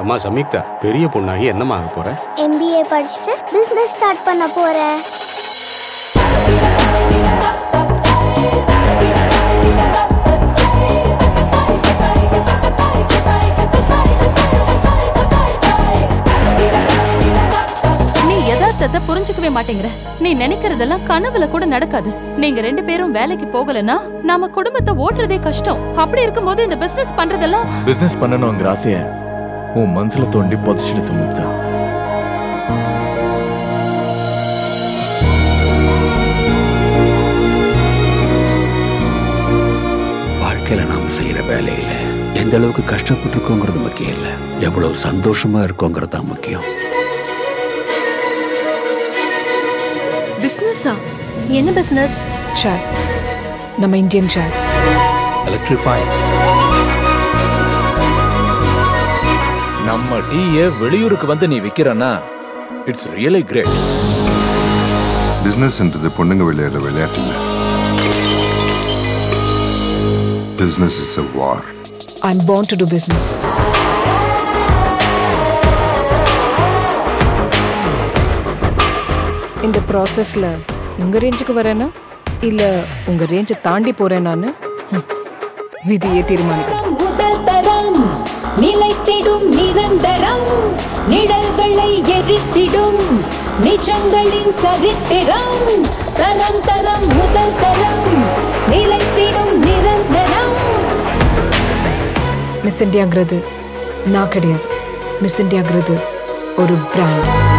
அம்மா சம்யுக்தா பெரிய பொண்ணாகி என்னம்மா ஆக போற எம்பிஏ படிச்சுட்டு பிஸ்னஸ் ஸ்டார்ட் பண்ண போறேன் நீ யதார்த்தத்தை புரிஞ்சுக்கவே மாட்டேங்கிற நீ நினைக்கிறதெல்லாம் கனவுல கூட நடக்காது நீங்க ரெண்டு பேரும் வேலைக்கு போகலன்னா நாம குடும்பத்தை ஓட்டுறதே கஷ்டம் அப்படி இருக்கும்போது இந்த பிசினஸ் பண்றதெல்லாம் பிசினஸ் பண்ணணுங்கிற ஆசைய உன் மனசுல தோண்டி புதைச்சிடு சம்யுக்தா வாழ்க்கையில நாம் செய்யற வேலையில எந்த அளவுக்கு கஷ்டப்பட்டு இருக்கோங்கிறது முக்கியம் இல்ல எவ்வளவு சந்தோஷமா இருக்கோங்கிறது தான் முக்கியம் பிசினஸா என்ன பிசினஸ் ஷேர் நம்ம இந்தியன் ஷேர் எலக்ட்ரிஃபை நம்ம டீய வெளியூருக்கு வந்து நீ விக்கிறன்னா இட்ஸ் ரியலி கிரேட் பிசினஸ்ன்றது பொண்ணுங்க விளையாடுற விளையாட்டு இல்லை business is a war I am born to to business இந்த ப்ராசஸ்ல உங்க ரேஞ்சுக்கு வரேனா இல்ல உங்க ரேஞ்சை தாண்டி போறேனான்னு ஹம், விதியே தீர்மானிக்கும் முதல் தரம் நிலைத்திடும் நிரந்தரம் நிழல்களை எரித்திடும் நிஜங்களின் சரித்திரம் தரம் தரம் முதல் தரம் நிலைத்திடும் நிரந்தரம் மிஸ் இந்தியாங்கிறது நான் கிடையாது மிஸ் இந்தியாங்கிறது ஒரு பிராண்ட்